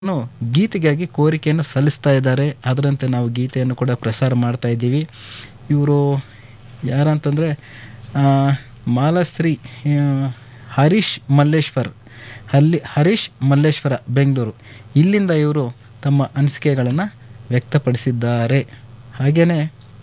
ನು ಗೀತೆಗಾಗಿ ಕೋರಿಕೆಯನ್ನು ಸಲ್ಲಿಸ್ತಾ ಇದ್ದಾರೆ ಅದರಂತೆ ನಾವು ಗೀತೆಯನ್ನು ಕೂಡ ಪ್ರಸಾರ ಮಾಡ್ತಾ ಇದ್ದೀವಿ ಇವರು ಯಾರಂತಂದರೆ ಮಾಲಶ್ರೀ ಆ, ಹರೀಶ್ ಮಲ್ಲೇಶ್ವರ್ ಅಲ್ಲಿ ಹರೀಶ್ ಮಲ್ಲೇಶ್ವರ ಬೆಂಗಳೂರು ಇಲ್ಲಿಂದ ಇವರು ತಮ್ಮ ಅನಿಸಿಕೆಗಳನ್ನು ವ್ಯಕ್ತಪಡಿಸಿದ್ದಾರೆ ಹಾಗೆಯೇ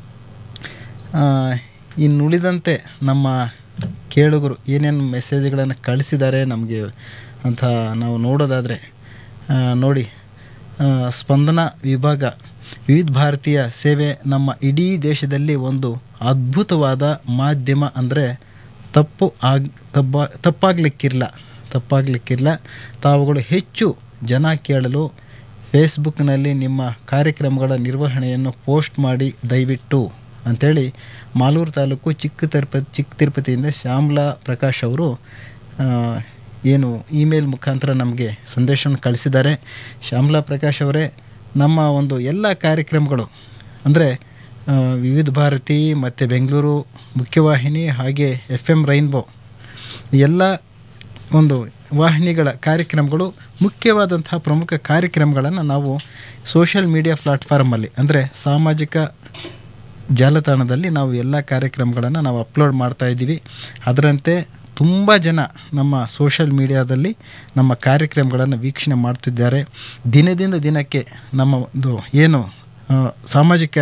ಇನ್ನುಳಿದಂತೆ ನಮ್ಮ ಕೇಳುಗರು ಏನೇನು ಮೆಸೇಜ್ಗಳನ್ನು ಕಳಿಸಿದ್ದಾರೆ ನಮಗೆ ಅಂತ ನಾವು ನೋಡೋದಾದರೆ ನೋಡಿ ಆ, ಸ್ಪಂದನ ವಿಭಾಗ ವಿವಿಧ ಭಾರತೀಯ ಸೇವೆ ನಮ್ಮ ಇಡೀ ದೇಶದಲ್ಲಿ ಒಂದು ಅದ್ಭುತವಾದ ಮಾಧ್ಯಮ ಅಂದರೆ ತಪ್ಪು ಆಗ್ ತಪ್ಪ ತಪ್ಪಾಗಲಿಕ್ಕಿಲ್ಲ ತಪ್ಪಾಗಲಿಕ್ಕಿಲ್ಲ ತಾವುಗಳು ಹೆಚ್ಚು ಜನ ಕೇಳಲು ಫೇಸ್ಬುಕ್ನಲ್ಲಿ ನಿಮ್ಮ ಕಾರ್ಯಕ್ರಮಗಳ ನಿರ್ವಹಣೆಯನ್ನು ಪೋಸ್ಟ್ ಮಾಡಿ ದಯವಿಟ್ಟು ಅಂಥೇಳಿ ಮಾಲೂರು ತಾಲೂಕು ಚಿಕ್ಕ ತಿರುಪತಿ ಚಿಕ್ಕ ತಿರುಪತಿಯಿಂದ ಶ್ಯಾಮ್ಲಾ ಪ್ರಕಾಶ್ ಅವರು ಆ, ಏನು ಇಮೇಲ್ ಮುಖಾಂತರ ನಮಗೆ ಸಂದೇಶವನ್ನು ಕಳಿಸಿದ್ದಾರೆ ಶ್ಯಾಮ್ಲಾ ಪ್ರಕಾಶ್ ಅವರೇ ನಮ್ಮ ಒಂದು ಎಲ್ಲ ಕಾರ್ಯಕ್ರಮಗಳು ಅಂದರೆ ವಿವಿಧ ಭಾರತಿ ಮತ್ತು ಬೆಂಗಳೂರು ಮುಖ್ಯವಾಹಿನಿ ಹಾಗೆ ಎಫ್ ಎಮ್ ರೈನ್ಬೋ ಎಲ್ಲ ಒಂದು ವಾಹಿನಿಗಳ ಕಾರ್ಯಕ್ರಮಗಳು ಮುಖ್ಯವಾದಂತಹ ಪ್ರಮುಖ ಕಾರ್ಯಕ್ರಮಗಳನ್ನು ನಾವು ಸೋಷಿಯಲ್ ಮೀಡಿಯಾ ಪ್ಲಾಟ್ಫಾರ್ಮಲ್ಲಿ ಅಂದರೆ ಸಾಮಾಜಿಕ ಜಾಲತಾಣದಲ್ಲಿ ನಾವು ಎಲ್ಲ ಕಾರ್ಯಕ್ರಮಗಳನ್ನು ನಾವು ಅಪ್ಲೋಡ್ ಮಾಡ್ತಾ ಇದ್ದೀವಿ ಅದರಂತೆ ತುಂಬ ಜನ ನಮ್ಮ ಸೋಷಿಯಲ್ ಮೀಡಿಯಾದಲ್ಲಿ ನಮ್ಮ ಕಾರ್ಯಕ್ರಮಗಳನ್ನು ವೀಕ್ಷಣೆ ಮಾಡ್ತಿದ್ದಾರೆ ದಿನದಿಂದ ದಿನಕ್ಕೆ ನಮ್ಮ ಒಂದು ಏನು ಆ, ಸಾಮಾಜಿಕ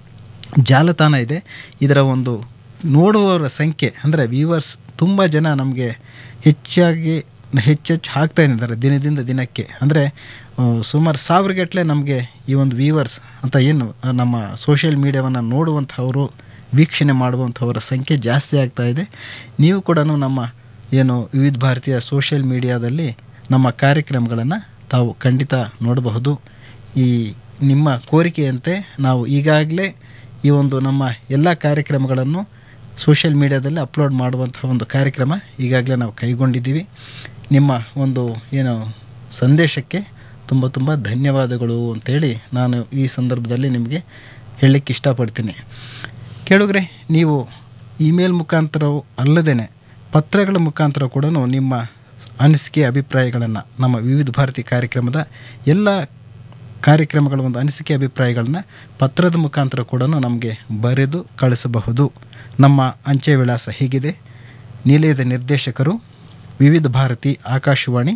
ಜಾಲತಾಣ ಇದೆ ಇದರ ಒಂದು ನೋಡುವವರ ಸಂಖ್ಯೆ ಅಂದರೆ ವ್ಯೂವರ್ಸ್ ತುಂಬ ಜನ ನಮಗೆ ಹೆಚ್ಚಾಗಿ ಹೆಚ್ಚೆಚ್ಚು ಹಾಕ್ತಾ ಇದ್ದಾರೆ ದಿನದಿಂದ ದಿನಕ್ಕೆ ಅಂದರೆ ಸುಮಾರು ಸಾವಿರಗಟ್ಟಲೆ ನಮಗೆ ಈ ಒಂದು ವ್ಯೂವರ್ಸ್ ಅಂತ ಏನು ಆ, ನಮ್ಮ ಸೋಷಿಯಲ್ ಮೀಡಿಯಾವನ್ನು ನೋಡುವಂಥವರು ವೀಕ್ಷಣೆ ಮಾಡುವಂಥವರ ಸಂಖ್ಯೆ ಜಾಸ್ತಿ ಆಗ್ತಾ ಇದೆ ನೀವು ಕೂಡ ನಮ್ಮ ಏನು ವಿವಿಧ ಭಾರತೀಯ ಸೋಷಿಯಲ್ ಮೀಡಿಯಾದಲ್ಲಿ ನಮ್ಮ ಕಾರ್ಯಕ್ರಮಗಳನ್ನು ತಾವು ಖಂಡಿತ ನೋಡಬಹುದು ಈ ನಿಮ್ಮ ಕೋರಿಕೆಯಂತೆ ನಾವು ಈಗಾಗಲೇ ಈ ಒಂದು ನಮ್ಮ ಎಲ್ಲ ಕಾರ್ಯಕ್ರಮಗಳನ್ನು ಸೋಷಿಯಲ್ ಮೀಡಿಯಾದಲ್ಲಿ ಅಪ್ಲೋಡ್ ಮಾಡುವಂಥ ಒಂದು ಕಾರ್ಯಕ್ರಮ ಈಗಾಗಲೇ ನಾವು ಕೈಗೊಂಡಿದ್ದೀವಿ ನಿಮ್ಮ ಒಂದು ಏನು ಸಂದೇಶಕ್ಕೆ ತುಂಬ ತುಂಬ ಧನ್ಯವಾದಗಳು ಅಂತೇಳಿ ನಾನು ಈ ಸಂದರ್ಭದಲ್ಲಿ ನಿಮಗೆ ಹೇಳಲಿಕ್ಕೆ ಇಷ್ಟಪಡ್ತೀನಿ ಕೇಳುಗ್ರೆ ನೀವು ಇಮೇಲ್ ಮುಖಾಂತರವೂ ಅಲ್ಲದೇ ಪತ್ರಗಳ ಮುಖಾಂತರ ಕೂಡ ನಿಮ್ಮ ಅನಿಸಿಕೆ ಅಭಿಪ್ರಾಯಗಳನ್ನು ನಮ್ಮ ವಿವಿಧ ಭಾರತಿ ಕಾರ್ಯಕ್ರಮದ ಎಲ್ಲ ಕಾರ್ಯಕ್ರಮಗಳ ಒಂದು ಅನಿಸಿಕೆ ಅಭಿಪ್ರಾಯಗಳನ್ನ ಪತ್ರದ ಮುಖಾಂತರ ಕೂಡ ನಮಗೆ ಬರೆದು ಕಳಿಸಬಹುದು ನಮ್ಮ ಅಂಚೆ ವಿಳಾಸ ಹೀಗಿದೆ ನಿಲಯದ ನಿರ್ದೇಶಕರು ವಿವಿಧ ಭಾರತಿ ಆಕಾಶವಾಣಿ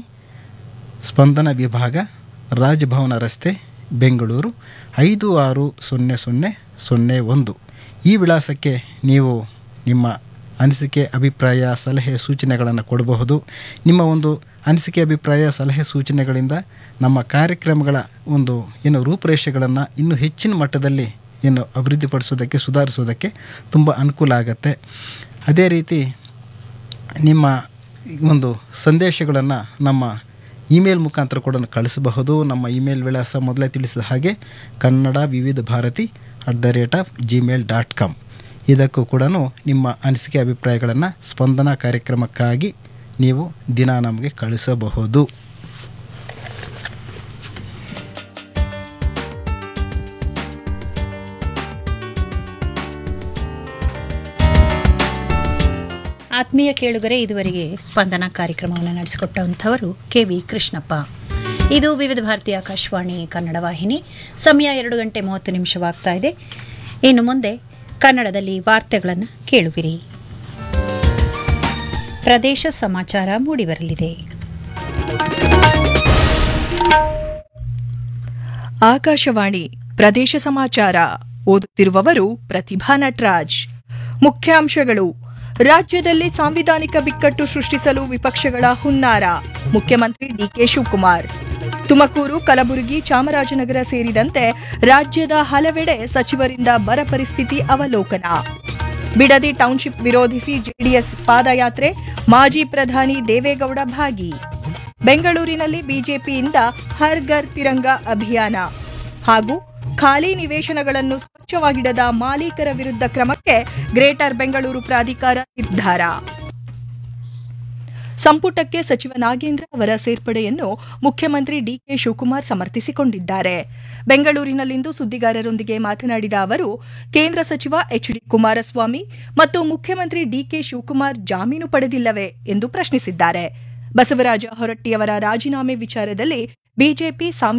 ಸ್ಪಂದನ ವಿಭಾಗ ರಾಜಭವನ ರಸ್ತೆ ಬೆಂಗಳೂರು ಐದು ಆರು ಸೊನ್ನೆ ಸೊನ್ನೆ ಸೊನ್ನೆ ಒಂದು ಈ ವಿಳಾಸಕ್ಕೆ ನೀವು ನಿಮ್ಮ ಅನಿಸಿಕೆ ಅಭಿಪ್ರಾಯ ಸಲಹೆ ಸೂಚನೆಗಳನ್ನು ಕೊಡಬಹುದು ನಿಮ್ಮ ಒಂದು ಅನಿಸಿಕೆ ಅಭಿಪ್ರಾಯ ಸಲಹೆ ಸೂಚನೆಗಳಿಂದ ನಮ್ಮ ಕಾರ್ಯಕ್ರಮಗಳ ಒಂದು ಏನು ರೂಪುರೇಷೆಗಳನ್ನು ಇನ್ನೂ ಹೆಚ್ಚಿನ ಮಟ್ಟದಲ್ಲಿ ಏನು ಅಭಿವೃದ್ಧಿಪಡಿಸೋದಕ್ಕೆ ಸುಧಾರಿಸೋದಕ್ಕೆ ತುಂಬ ಅನುಕೂಲ ಆಗತ್ತೆ ಅದೇ ರೀತಿ ನಿಮ್ಮ ಒಂದು ಸಂದೇಶಗಳನ್ನು ನಮ್ಮ ಇಮೇಲ್ ಮುಖಾಂತರ ಕೂಡ ಕಳಿಸಬಹುದು ನಮ್ಮ ಇಮೇಲ್ ವಿಳಾಸ ಮೊದಲೇ ತಿಳಿಸಿದ ಹಾಗೆ Kannada Vividh Bharati at the rate of Gmail dot com ಇದಕ್ಕೂ ಕೂಡ ನಿಮ್ಮ ಅನಿಸಿಕೆ ಅಭಿಪ್ರಾಯಗಳನ್ನು ಸ್ಪಂದನ ಕಾರ್ಯಕ್ರಮಕ್ಕಾಗಿ ನೀವು ದಿನ ನಮಗೆ ಕಳಿಸಬಹುದು ಆತ್ಮೀಯ ಕೇಳುಗರೆ ಇದುವರೆಗೆ ಸ್ಪಂದನ ಕಾರ್ಯಕ್ರಮವನ್ನು ನಡೆಸಿಕೊಟ್ಟಂಥವರು ಕೆ ವಿ ಕೃಷ್ಣಪ್ಪ ಇದು ವಿವಿಧ ಭಾರತಿ ಆಕಾಶವಾಣಿ ಕನ್ನಡ ವಾಹಿನಿ ಸಮಯ ಎರಡು ಗಂಟೆ ಮೂವತ್ತು ನಿಮಿಷವಾಗ್ತಾ ಇದೆ ಇನ್ನು ಮುಂದೆ ಕನ್ನಡದಲ್ಲಿ ವಾರ್ತೆಗಳನ್ನು ಕೇಳುವಿರಿ ಪ್ರದೇಶ ಸಮಾಚಾರ ಮೂಡಿಬರಲಿದೆ ಆಕಾಶವಾಣಿ ಪ್ರದೇಶ ಸಮಾಚಾರ ಓದುತ್ತಿರುವವರು ಪ್ರತಿಭಾ ನಟರಾಜ್ ಮುಖ್ಯಾಂಶಗಳು ರಾಜ್ಯದಲ್ಲಿ ಸಾಂವಿಧಾನಿಕ ಬಿಕ್ಕಟ್ಟು ಸೃಷ್ಟಿಸಲು ವಿಪಕ್ಷಗಳ ಹುನ್ನಾರ ಮುಖ್ಯಮಂತ್ರಿ ಡಿಕೆ ಶಿವಕುಮಾರ್ ತುಮಕೂರು ಕಲಬುರಗಿ ಚಾಮರಾಜನಗರ ಸೇರಿದಂತೆ ರಾಜ್ಯದ ಹಲವೆಡೆ ಸಚಿವರಿಂದ ಬರ ಪರಿಸ್ಥಿತಿ ಅವಲೋಕನ ಬಿಡದಿ ಟೌನ್ಶಿಪ್ ವಿರೋಧಿಸಿ ಜೆಡಿಎಸ್ ಪಾದಯಾತ್ರೆ ಮಾಜಿ ಪ್ರಧಾನಿ ದೇವೇಗೌಡ ಭಾಗಿ ಬೆಂಗಳೂರಿನಲ್ಲಿ ಬಿಜೆಪಿಯಿಂದ ಹರ್ ಘರ್ ತಿರಂಗ ಅಭಿಯಾನ ಹಾಗೂ ಖಾಲಿ ನಿವೇಶನಗಳನ್ನು ಸ್ವಚ್ಛವಾಗಿಡದ ಮಾಲೀಕರ ವಿರುದ್ಧ ಕ್ರಮಕ್ಕೆ ಗ್ರೇಟರ್ ಬೆಂಗಳೂರು ಪ್ರಾಧಿಕಾರ ನಿರ್ಧಾರ ಸಂಪುಟಕ್ಕೆ ಸಚಿವ ನಾಗೇಂದ್ರ ಅವರ ಸೇರ್ಪಡೆಯನ್ನು ಮುಖ್ಯಮಂತ್ರಿ ಡಿಕೆ ಶಿವಕುಮಾರ್ ಸಮರ್ಥಿಸಿಕೊಂಡಿದ್ದಾರೆ ಬೆಂಗಳೂರಿನಲ್ಲಿಂದು ಸುದ್ದಿಗಾರರೊಂದಿಗೆ ಮಾತನಾಡಿದ ಅವರು ಕೇಂದ್ರ ಸಚಿವ ಎಚ್ ಡಿ ಕುಮಾರಸ್ವಾಮಿ ಮತ್ತು ಮುಖ್ಯಮಂತ್ರಿ ಡಿಕೆ ಶಿವಕುಮಾರ್ ಜಾಮೀನು ಪಡೆದಿಲ್ಲವೇ ಎಂದು ಪ್ರಶ್ನಿಸಿದ್ದಾರೆ ಬಸವರಾಜ ಹೊರಟ್ಟಿಯವರ ರಾಜೀನಾಮೆ ವಿಚಾರದಲ್ಲಿ ಬಿಜೆಪಿ